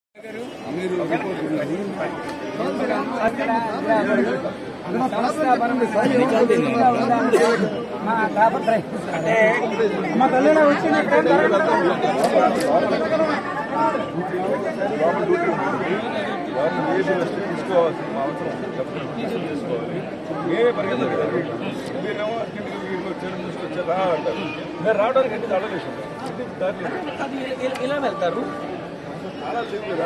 మా కళ్యాణ వచ్చినట్టు తీసుకోవాల్సిన అవసరం ఉంది. తీసుకోవాలి మేమే పరిగెత్తాలి కదా మీరేమో అక్కడికి వీళ్ళు వచ్చారు తీసుకొచ్చారు రా అంటారు మేము రావడానికి అన్ని తాళలేసాం దారి లేదు. ఇలా వెళ్తారు తాళాలు లేవు కదా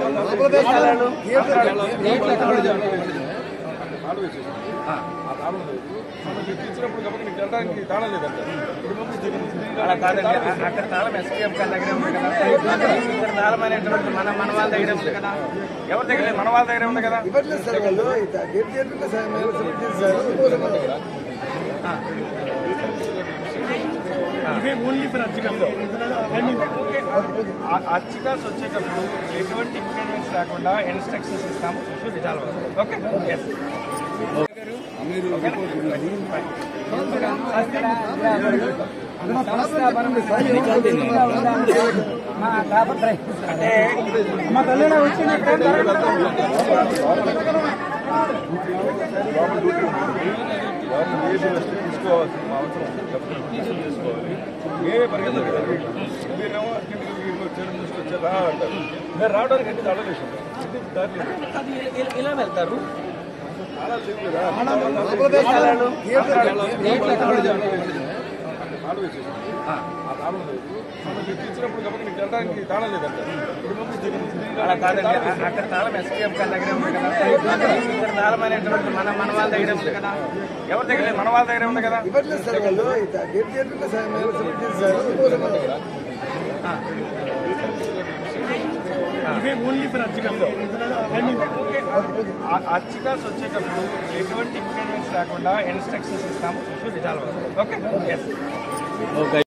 తాళం వేసేసాం ఆ తాళం లేదు మనం తెచ్చినప్పుడు కాబట్టి నీకు వెళ్ళడానికి తాళం లేదంట ఇప్పుడు మమ్మల్ని దగ్గర అలా కాదండి అ- అక్కడ తాళం ఎస్పీఎఫ్ గారి దగ్గర ఉంది కదా ఇక్కడ తాళం అనేటువంటి మన మన వాళ్ళ దగ్గర ఉంది కదా ఎవరి దగ్గర లేదు? మన వాళ్ళ దగ్గర ఉంది కదా ఇవ్వట్లేదు సార్ వాళ్ళు గేట్ చేయకుండా సార్ మేము సబ్మిట్ చేశారు ఆ అర్చికాస్ వచ్చేటప్పుడు ఎటువంటి ఇంప్రూవ్మెంట్స్ లేకుండా ఇన్స్ట్రక్షన్స్ ఇస్తాము విధాలు ఓకే ఎస్ మా కళ్యాణ వచ్చినట్టు లోపల ఏసీ వస్తే తీసుకోవాల్సిన అవసరం ఉంది. తీసుకోవాలి మేమే పరిగెత్తాలి కదా మీరేమో అక్కడికి వీళ్ళు వచ్చారు తీసుకొచ్చారు రా అంటారు మేము రావడానికి అన్ని తాళలేసాం దారి లేదు. ఇలా వెళ్తారు తాళాలు లేవు కదా తాళం వేసేసాం ఆ తాళం లేదు మనం తెచ్చినప్పుడు కాబట్టి నీకు వెళ్ళడానికి తాళం లేదంట ఇప్పుడు మమ్మల్ని దగ్గర అలా కాదండి అ- అక్కడ తాళం ఎస్పీఎఫ్ గారి దగ్గర ఉంది కదా ఇక్కడ తాళం అనేటువంటి మన మన వాళ్ళ దగ్గర ఉంది కదా ఎవరి దగ్గర లేదు? మన వాళ్ళ దగ్గర ఉంది కదా ఇవ్వట్లేదు సార్ వాళ్ళు గేట్ చేయకుండా సార్ మేము సబ్మిట్ చేశారు ఆ అర్చికాస్ వచ్చేటప్పుడు ఎటువంటి ఇంప్రూవ్మెంట్స్ లేకుండా ఇన్స్ట్రక్షన్స్ ఇస్తాము విధాలు ఓకే ఎస్